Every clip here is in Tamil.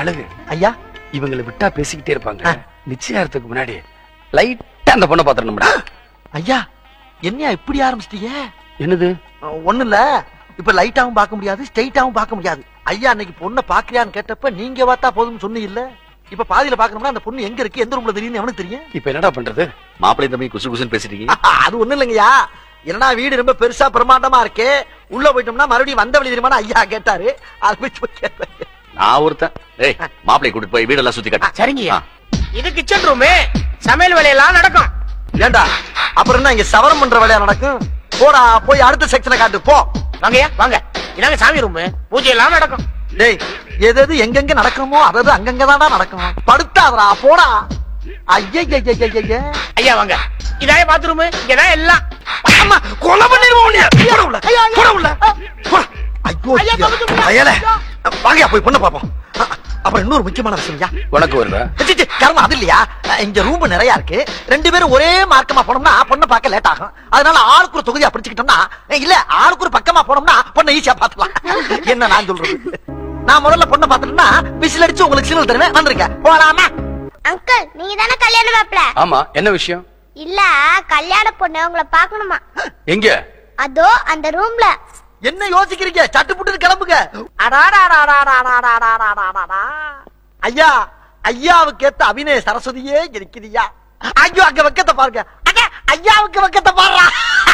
அழகு ஐயா இவங்களை விட்டா பேசிக்கிட்டே இருப்பாங்க நிச்சயார்த்தத்துக்கு முன்னாடி லைட்டா அந்த பொண்ணை பாத்துறணும்டா ஐயா என்னையா இப்படி ஆரம்பிச்சிட்டீங்க என்னது ஒண்ணு இல்ல இப்ப லைட்டாவும் பார்க்க முடியாது ஸ்ட்ரைட்டாவும் பார்க்க முடியாது ஐயா அன்னைக்கு பொண்ணை பாக்குறியான்னு கேட்டப்ப நீங்க பார்த்தா போதும்னு சொன்னீங்கல்ல இப்ப பாதியில பாக்கணும்னா அந்த பொண்ணு எங்க இருக்கு எந்த ரூம்ல தெரியும் அவனுக்கு தெரியும் இப்ப என்னடா பண்றது மாப்பிள்ளை தம்பி குசு குசுன்னு பேசிட்டீங்க அது ஒண்ணு இல்லைங்கய்யா என்னடா வீடு ரொம்ப பெருசா பிரமாண்டமா இருக்கே உள்ள போயிட்டோம்னா மறுபடியும் வந்த வழி தெரியுமா ஐயா கேட்டாரு அது போய் போய் கேட்டேன். நான் ஒருத்தன் ஏய் மாப்பிள்ளை கூட்டிட்டு போய் வீடெல்லாம் சுத்தி காட்டு சரிங்கய்யா ஆ. இது கிச்சன் ரூமு சமையல் வேலையெல்லாம் நடக்கும் ஏண்டா அப்புறம் என்ன இங்க சவரம் பண்ற வேலையா நடக்கும் போடா போய் அடுத்த செக்ஷனை காட்டு போ வாங்கய்யா வாங்க இதாங்க சாமி ரூமு பூஜை எல்லாம் நடக்கும் டேய் எது எது எங்கெங்க நடக்கணுமோ அதது அங்கங்கதான்டா நடக்கும் படுத்தாதடா போடா ஐயா ஐயா வாங்க இதாய பாத்ரூம் இங்கதான் எல்லாம் அம்மா கொலை பண்ணிடுவோம் உன்னைய. போடா உள்ள, போடா உள்ள, போடா. ஐயோ, ஐயா, கவுத்து விடுங்க. அயலே. வாங்கயா போய் பொண்ணை பாப்போம் அ- அப்புறம் இன்னொரு முக்கியமான விஷயம்யா உனக்கு வருதா சி, சி, கர்மம் அது இல்லையா இங்க ரூம் நிறைய இருக்கு ரெண்டு பேரும் ஒரே மார்க்கமா போனோம்னா பொண்ணை பார்க்க லேட் ஆகும் அதனால ஆளுக்கு ஒரு தொகுதியா பிடிச்சுக்கிட்டோம்னா இல்ல ஆளுக்கு ஒரு பக்கமா போனோம்னா பொண்ணை ஈஸியா பாத்துலாம் என்ன நான் சொல்றது நான் முதல்ல பொண்ணை பாத்துட்டேன்னா விசில் அடிச்சு உங்களுக்கு சிக்னல் தருவேன் வந்துருங்க போலாமா அங்கிள் நீங்க தானே கல்யாண மாப்பிள ஆமா என்ன விஷயம் இல்ல கல்யாண பொண்ணு உங்களை பாக்கணுமா எங்க அதோ அந்த ரூம்ல என்ன யோசிக்கிறீங்க சட்டு புட்டு கிளம்புங்க அடாடாடாடாடாடாடாடாடாடா. ஐயா ஐயாவுக்கு ஏத்த அபிநய சரஸ்வதியே இருக்குதுயா ஐயோ அங்க வெக்கத்தை பாருங்க அங்க ஐயாவுக்கு வெக்கத்தை பாருடா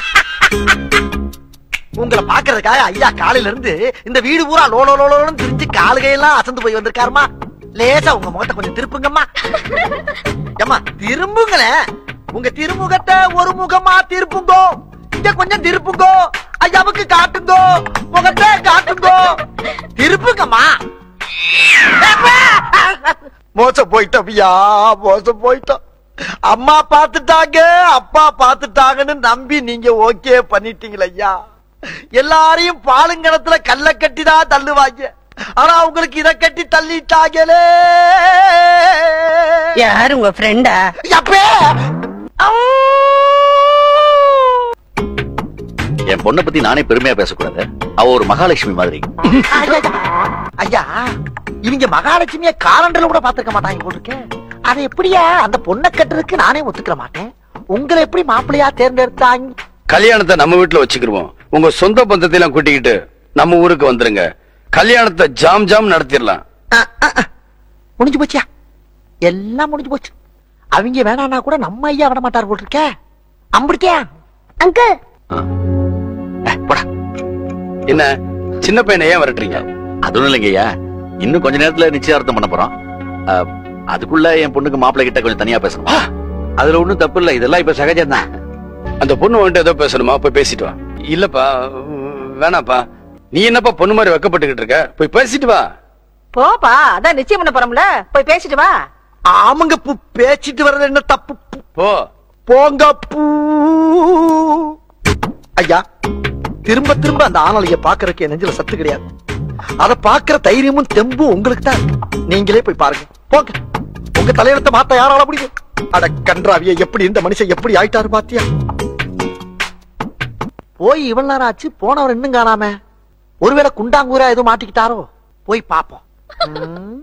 உங்களை பாக்குறதுக்காக ஐயா காலையில இருந்து இந்த வீடு பூரா லோலோ லோலோன்னு திரிஞ்சு காலுகையெல்லாம் அசந்து போய் வந்திருக்காருமா லேசா உங்க முகத்தை கொஞ்சம் திருப்புங்கம்மா ஏம்மா திரும்புங்களேன் உங்க திருமுகத்தை ஒரு முகமா திருப்புங்கோ இங்க கொஞ்சம் திருப்புங்கோ ஐயாவுக்கு காட்டுங்கோ முகத்தை காட்டுங்கோ திருப்புங்கம்மா மோசம் போயிட்டோம் ஐயா மோசம் போயிட்டோம் அம்மா பாத்துட்டாங்க அப்பா பாத்துட்டாங்கன்னு நம்பி நீங்க ஓகே பண்ணிட்டீங்களே ஐயா எல்லாரையும் பாலுங்கணத்துல கல்ல கட்டி தான் தள்ளுவாங்க ஆனா உங்களுக்கு இத கட்டி தள்ளிட்டாங்களே யாரு உங்க ஃப்ரெண்டா அப்பே என் பொண்ணை பத்தி நானே பெருமையா பேசக்கூடாது அவ ஒரு மகாலட்சுமி மாதிரி ஐயா இவங்க மகாலட்சுமிய காலண்டர்ல கூட பாத்துக்க மாட்டாங்க போட்டுருக்க அதை எப்படியா அந்த பொண்ணை கட்டுறதுக்கு நானே ஒத்துக்க மாட்டேன் உங்களை எப்படி மாப்பிள்ளையா தேர்ந்தெடுத்தாங்க கல்யாணத்தை நம்ம வீட்டுல வச்சுக்கிருவோம் உங்க சொந்த பந்தத்தை எல்லாம் கூட்டிக்கிட்டு நம்ம ஊருக்கு வந்துருங்க கல்யாணத்தை ஜாம் ஜாம் நடத்திடலாம் அஹ், அஹ், அஹ். முடிஞ்சு போச்சியா எல்லாம் முடிஞ்சு போச்சு அவங்க வேணான்னா கூட நம்ம ஐயா விட மாட்டார் போட்டிருக்க அம்பிடிக்கா அங்கிள் ஏய், போடா என்ன சின்ன பையனை ஏன் விரட்டுறீங்க அதுவும் இல்லைங்கய்யா இன்னும் கொஞ்ச நேரத்துல நிச்சயார்த்தம் பண்ண போறோம் அஹ், அதுக்குள்ள என் பொண்ணுக்கு மாப்பிள்ளை கிட்ட கொஞ்சம் தனியா பேசணும் அதுல ஒண்ணும் தப்பு இல்ல இதெல்லாம் இப்ப சகஜம் தான் அந்த பொண்ணு வந்துட்டு ஏதோ பேசணுமா போய் பேசிட்டு வா இல்லப்பா வேணாப்பா நீ என்னப்பா பொண்ணு மாதிரி வெக்கப்பட்டுக்கிட்டு இருக்க போய் பேசிட்டு வா போப்பா அதான் நிச்சயம் பண்ண போறோம்ல போய் பேசிட்டு வா ஆமாங்க பூ பேச்சிட்டு வர்றது என்ன தப்பு பூ. போ போங்க பூ ஐயா திரும்ப திரும்ப அந்த ஆணலைய பாக்குறதுக்கு என் நெஞ்சில சத்து கிடையாது அத பாக்குற தைரியமும் தெம்பும் உங்களுக்கு தான் இருக்கு. நீங்களே போய் பாருங்க போங்க உங்க தலையெழுத்த மாத்த யாரால முடியும் அட கன்றாவிய எப்படி இந்த மனுஷன் எப்படி ஆயிட்டாரு பாத்தியா போய் இவ்வளவு நேரம் ஆச்சு போனவர் இன்னும் காணாம ஒருவேளை குண்டாங்கூரா எதுவும் மாட்டிக்கிட்டாரோ போய் பாப்போம் ம்.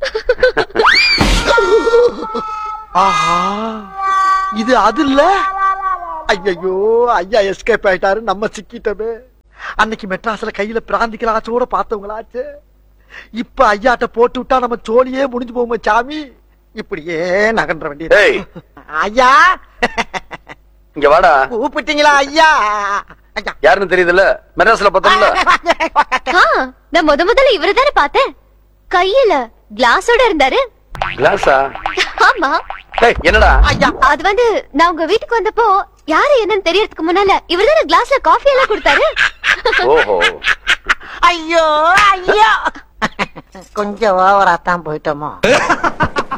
ஆஹா இது அது இல்ல ஐயோ ஐயா எஸ்கேப் ஆயிட்டாரு நம்ம சிக்கிட்டோமே அன்னைக்கு மெட்ராஸ்ல கையில பிராந்தி கிளாச்சோட பார்த்தவங்களாச்சு இப்ப ஐயாட்ட போட்டு விட்டா நம்ம சோழியே முடிஞ்சு போவோம் சாமி இப்படியே நகன்ற வேண்டியது ஏய் ஐயா இங்க வாடா கூப்பிட்டீங்களா ஐயா ஐயா யாருன்னு தெரியுதுல்ல மெட்ராஸ்ல பார்த்தோம்ல ஆ, நான் முத முதல்ல இவரை தானே பார்த்தேன் கையில கிளாஸோட இருந்தாரு கிளாஸா ஆமா ஏய் என்னடா ஐயா அது வந்து நான் உங்க வீட்டுக்கு வந்தப்போ யாரு என்னன்னு தெரியறதுக்கு முன்னால இவர் தானே கிளாஸ்ல காஃபி எல்லாம் கொடுத்தாரு ஓஹோ ஐயோ ஐயோ கொஞ்சம் ஓவரா தான் போயிட்டோமோ